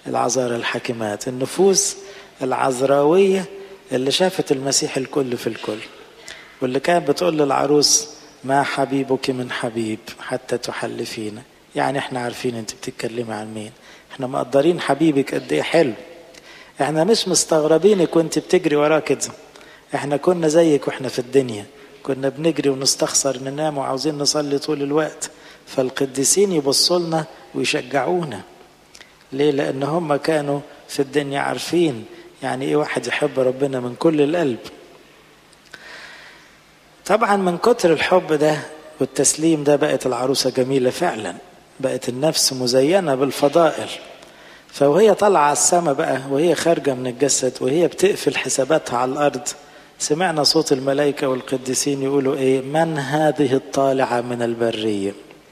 العذارى الحكيمات النفوس العذراوية اللي شافت المسيح الكل في الكل واللي كانت بتقول للعروس ما حبيبك من حبيب حتى تحلفينا يعني احنا عارفين انت بتتكلمي عن مين احنا مقدرين حبيبك قد ايه حلو احنا مش مستغربينك وانت بتجري وراه كده احنا كنا زيك واحنا في الدنيا كنا بنجري ونستخسر ننام وعاوزين نصلي طول الوقت فالقديسين يبصوا لنا ويشجعونا ليه لان هم كانوا في الدنيا عارفين يعني ايه واحد يحب ربنا من كل القلب طبعا من كتر الحب ده والتسليم ده بقت العروسة جميلة فعلا بقت النفس مزينة بالفضائل فوهي طالعة على السماء بقى وهي خارجة من الجسد وهي بتقفل حساباتها على الأرض سمعنا صوت الملائكة والقديسين يقولوا إيه من هذه الطالعة من البرية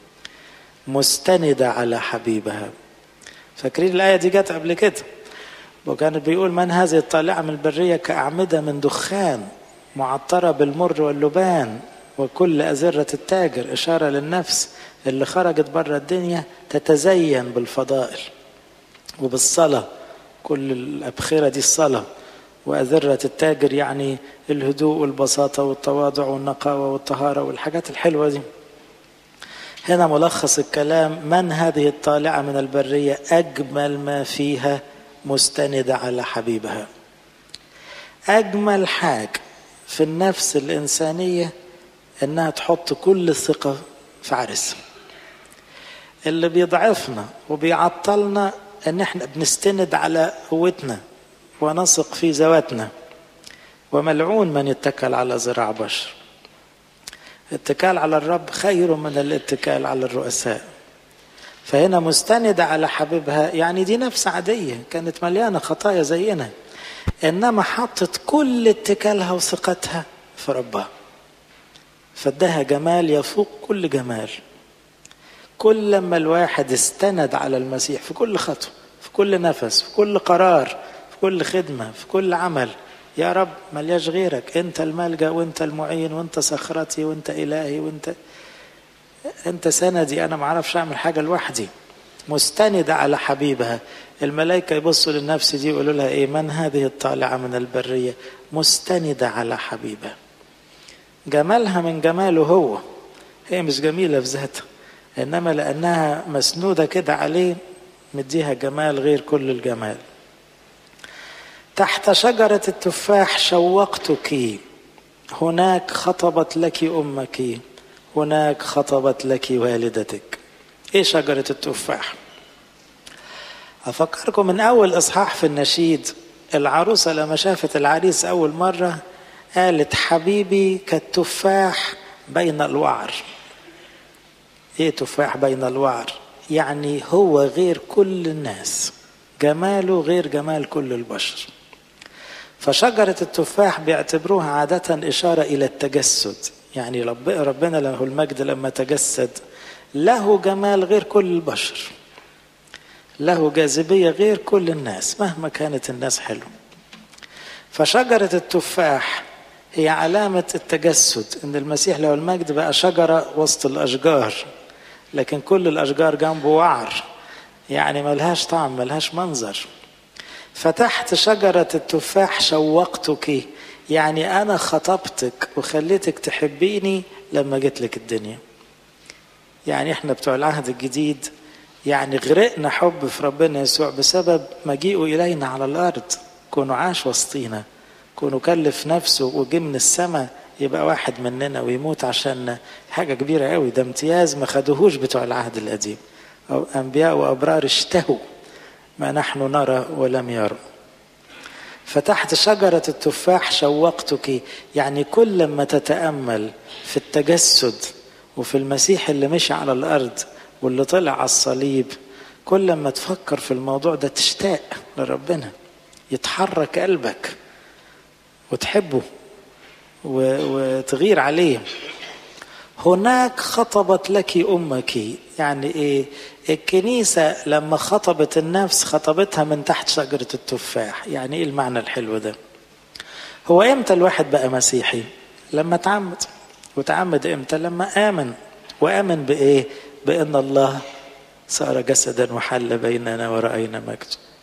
مستندة على حبيبها فاكرين الآية دي جت قبل كده وكان بيقول من هذه الطالعة من البرية كأعمدة من دخان معطرة بالمر واللبان وكل أزرة التاجر إشارة للنفس اللي خرجت بره الدنيا تتزين بالفضائل وبالصلاة كل الأبخرة دي الصلاة وأذرة التاجر يعني الهدوء والبساطة والتواضع والنقاوة والطهارة والحاجات الحلوة دي هنا ملخص الكلام من هذه الطالعة من البرية أجمل ما فيها مستندة على حبيبها أجمل حاجة في النفس الإنسانية إنها تحط كل الثقة في عرسها اللي بيضعفنا وبيعطلنا إن إحنا بنستند على قوتنا ونثق في ذواتنا وملعون من يتكل على ذراع بشر الاتكال على الرب خير من الاتكال على الرؤساء فهنا مستندة على حبيبها يعني دي نفس عادية كانت مليانة خطايا زينا إنما حطت كل اتكالها وثقتها في ربها فادها جمال يفوق كل جمال كل لما الواحد استند على المسيح في كل خطوة في كل نفس في كل قرار في كل خدمة في كل عمل يا رب ملياش غيرك انت الملجأ وانت المعين وانت صخرتي وانت الهي وانت انت سندي انا ما اعرفش اعمل حاجه لوحدي مستندة على حبيبها الملائكة يبصوا للنفس دي يقولوا لها ايه من هذه الطالعة من البرية مستندة على حبيبها جمالها من جماله هو هي مش جميلة في ذاتها انما لانها مسنودة كده عليه مديها جمال غير كل الجمال تحت شجرة التفاح شوقتك هناك خطبت لك أمك هناك خطبت لك والدتك ايه شجرة التفاح أفكركم من أول إصحاح في النشيد العروسة لما شافت العريس أول مرة قالت حبيبي كالتفاح بين الوعر ايه تفاح بين الوعر يعني هو غير كل الناس جماله غير جمال كل البشر فشجرة التفاح بيعتبروها عادة إشارة إلى التجسد يعني ربنا له المجد لما تجسد له جمال غير كل البشر له جاذبية غير كل الناس مهما كانت الناس حلوة فشجرة التفاح هي علامة التجسد إن المسيح له المجد بقى شجرة وسط الأشجار لكن كل الأشجار جنبه وعر يعني ملهاش طعم ملهاش منظر فتحت شجرة التفاح شوقتك يعني أنا خطبتك وخليتك تحبيني لما جيت لك الدنيا يعني احنا بتوع العهد الجديد يعني غرقنا حب في ربنا يسوع بسبب مجيئه إلينا على الأرض كونه عاش وسطينا كونه كلف نفسه وجه من السماء يبقى واحد مننا ويموت عشاننا حاجة كبيرة قوي ده امتياز ما خدوهوش بتوع العهد القديم أو أنبياء وأبرار اشتهوا ما نحن نرى ولم يروا فتحت شجرة التفاح شوقتك يعني كل ما تتأمل في التجسد وفي المسيح اللي مشي على الأرض واللي طلع على الصليب كل ما تفكر في الموضوع ده تشتاق لربنا يتحرك قلبك وتحبه وتغير عليه هناك خطبت لك امك يعني ايه الكنيسه لما خطبت النفس خطبتها من تحت شجره التفاح يعني ايه المعنى الحلو ده هو امتى الواحد بقى مسيحي لما تعمد وتعمد امتى لما امن وامن بايه بان الله صار جسدا وحل بيننا وراينا مجده